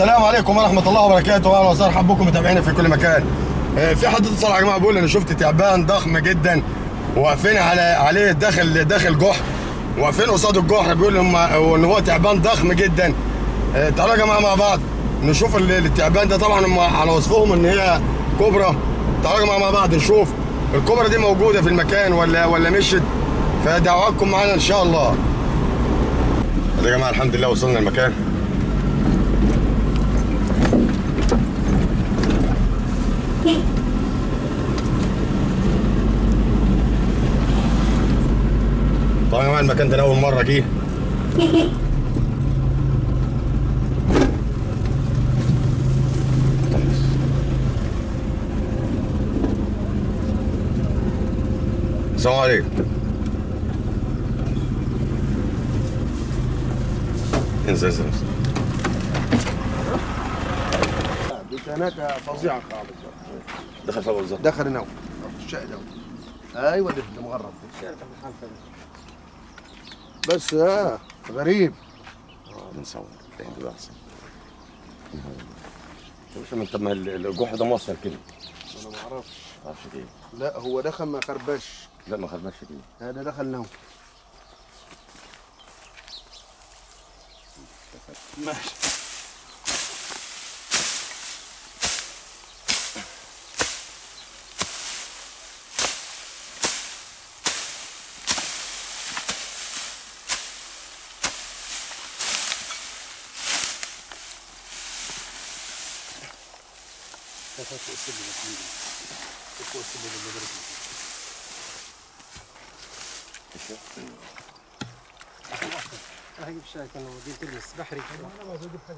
السلام عليكم ورحمة الله وبركاته أهلا وسهلا حبكم متابعينا في كل مكان. آه، في حد اتصل يا جماعة بيقول أنا شفت تعبان ضخم جدا واقفين على عليه داخل داخل جحر واقفين قصاد الجحر بيقول هم إن هو تعبان ضخم جدا. آه، تعالوا يا جماعة مع بعض نشوف ال- التعبان ده طبعا هم على وصفهم إن هي كوبرا. تعالوا يا جماعة مع بعض نشوف الكوبرا دي موجودة في المكان ولا ولا مشت فدعواتكم معانا إن شاء الله. يا جماعة الحمد لله وصلنا المكان. طبعا يا جماعه المكان ده أنا اول مره جه السلام عليكم انزل انزل انزل. دي هناك فظيعه خالص دخل فوق بالظبط دخل هنا الشقه ده ايوه ده ده مغرب بس اه غريب اه بنصور تاني ده احسن مش من طب ما ال- الجحر ده موصل كده انا ما اعرفش ما اعرفش ايه لا هو دخل ما خربش لا ما خدناش كده هذا دخل نوم ماشي هجيب شاي كانوا ودين تلبس بحري انا بجيب حاجه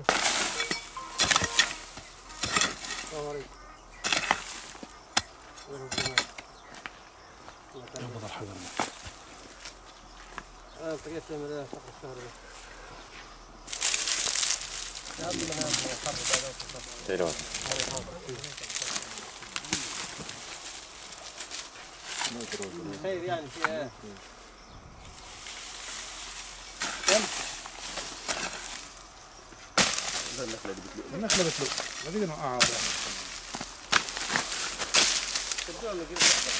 السلام عليكم يقبض الحجر اه انت جيت تعمل ايه فقر الشهر ده يا عم انا حرب بعد تاني واحد خير يعني في ايه النخلة بتلق ما تيجي نوقعها تبدو نجيب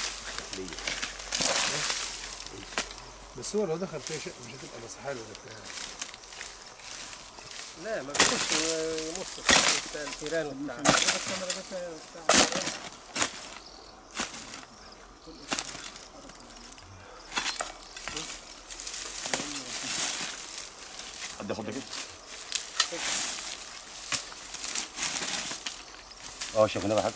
بس هو لو دخل فيها شيء مش هتبقى مسحال ولا بتاع لا ما بيخش يمص الفيران وبتاع حد ياخد ده كده اه شايفين بقى حاجه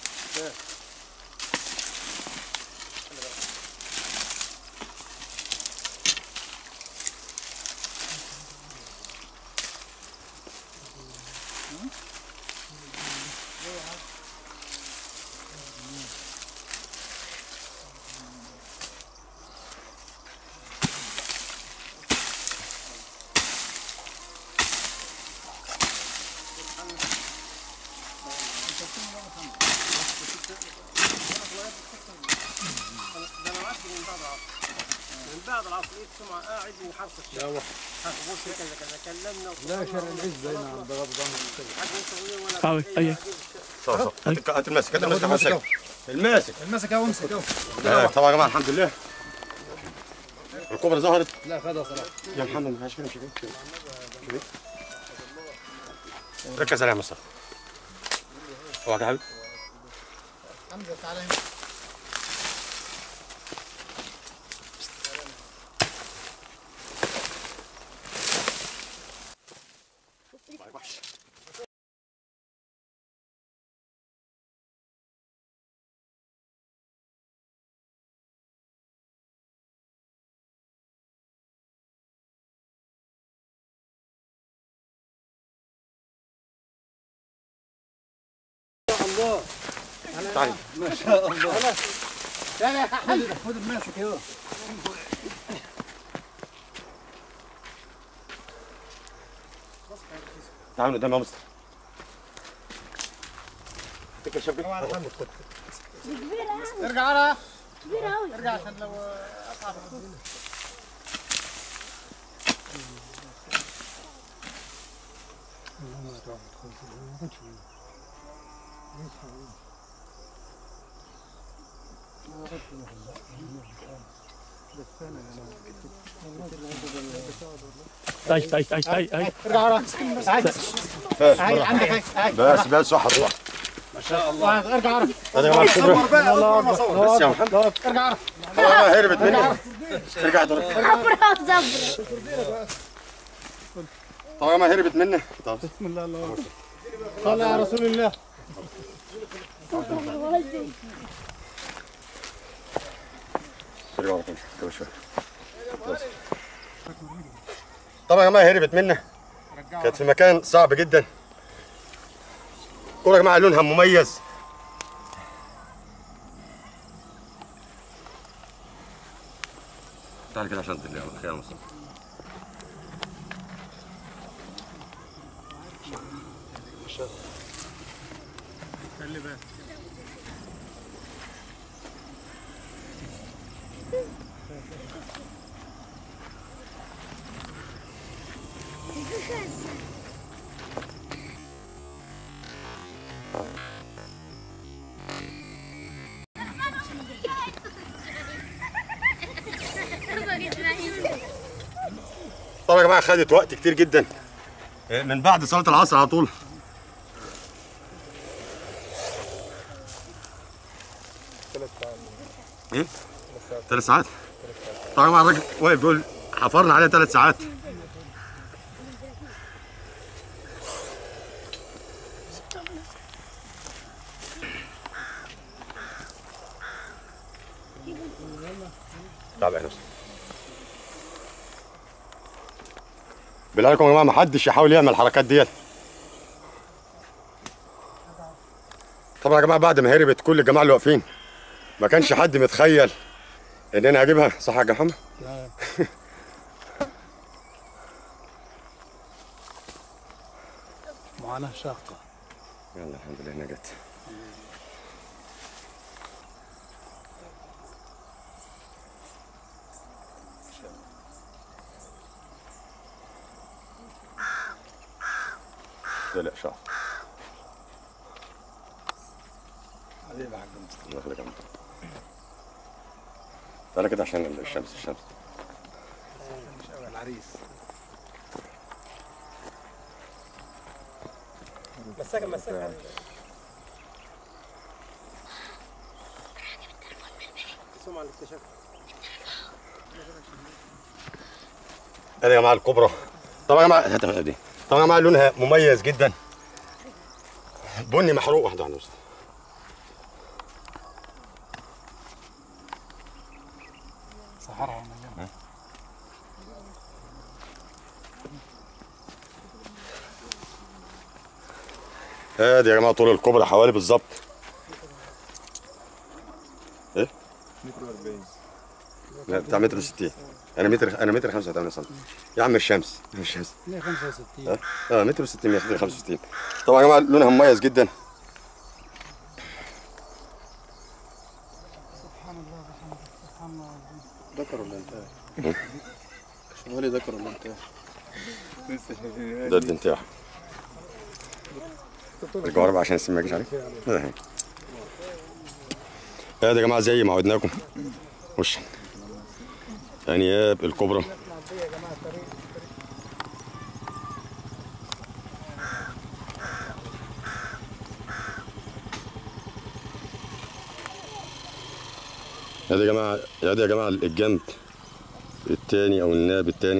ده انا عارف من بعد العصر من بعد العصر لقيت سمعة قاعد يحرق الشارع بص كذا كذا كلمنا لا شارع العز باين على الضغط قوي ايوه صح صح هات هات الماسك هات الماسك الماسك الماسك المسك اهو امسك اهو آه، طبعا يا جماعه الحمد لله الكوبرا ظهرت لا خدها صلاح يا محمد ما فيهاش كده مش كده كده. ركز عليها يا مصطفى اوعى يا حبيبي حمزه تعالى هنا تعالي خد الماسك اهو تعالوا قدام يا مصطفى تكشف كده ارجع ورا كبيرة أوي ارجع عشان لو اصعب تعيش تعيش تعيش تعيش تعيش ارجع ورا هاي عندك هاي هاي بس بس صح هتروح ارجع ورا هذا يا جماعه الكبرى بس يا محمد ارجع ورا آه، هربت مني ارجع دور عبرة زبرة طبعا يا جماعه هربت مني طب صلى على رسول الله ارجع ورا كده كده شويه بس. طبعا يا جماعه هربت مني كانت في مكان صعب جدا كورة يا جماعه لونها مميز تعال كده عشان تدري خير مصطفى طبعا يا جماعه خدت وقت كتير جدا من بعد صلاه العصر على طول ايه؟ ثلاث ساعات طبعا يا جماعه الراجل واقف بيقول حفرنا عليها ثلاث ساعات تابع نفسك بالله عليكم يا جماعه ما حدش يحاول يعمل الحركات ديت طبعا يا جماعه بعد ما هربت كل الجماعه اللي واقفين ما كانش حد متخيل ان انا هجيبها صح يا محمد؟ معاناة شاقة يلا الحمد لله انها جت لا شاف حبيبي يا حاج مصطفى الله يخليك يا عم. تعالى كده عشان الشمس الشمس العريس مسكها مسكها سمع الاكتشاف ادي يا جماعه الكبرى طبعا يا جماعه هات دي طبعا يا جماعه لونها مميز جدا بني محروق واحده على نفسها صحراء ومليانة ادي يا جماعه طول الكبرى حوالي بالظبط ايه؟ لا بتاع متر و60 انا متر انا متر 85 سم يا عم الشمس يا عم الشمس 165 اه اه متر و60 متر 65 طبعا يا جماعه لونها مميز جدا ذكر ولا انت؟ شنو لي ذكر ولا انت؟ ده الدنتاح الجوارب عشان السم ما يجيش عليك ده هي. ادي يا جماعه زي ما عودناكم وش انياب الكبرى ادي يا جماعه ادي يا جماعه الجنب التاني او الناب التاني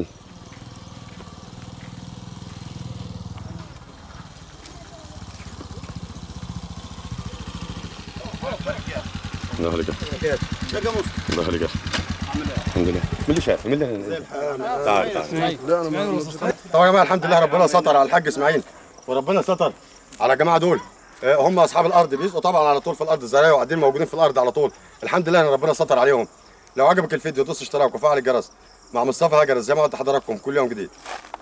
الله يخليك الله يخليك الحمد لله مين اللي شاف مين اللي تعال تعال طبعا يا جماعه الحمد لله ربنا ستر على الحاج اسماعيل وربنا ستر على الجماعه دول آه، هم اصحاب الارض بيسقوا طبعا على طول في الارض الزراعيه وقاعدين موجودين في الارض على طول الحمد لله ان ربنا ستر عليهم لو عجبك الفيديو دوس اشتراك وفعل الجرس مع مصطفى هجرس زي ما قلت لحضراتكم كل يوم جديد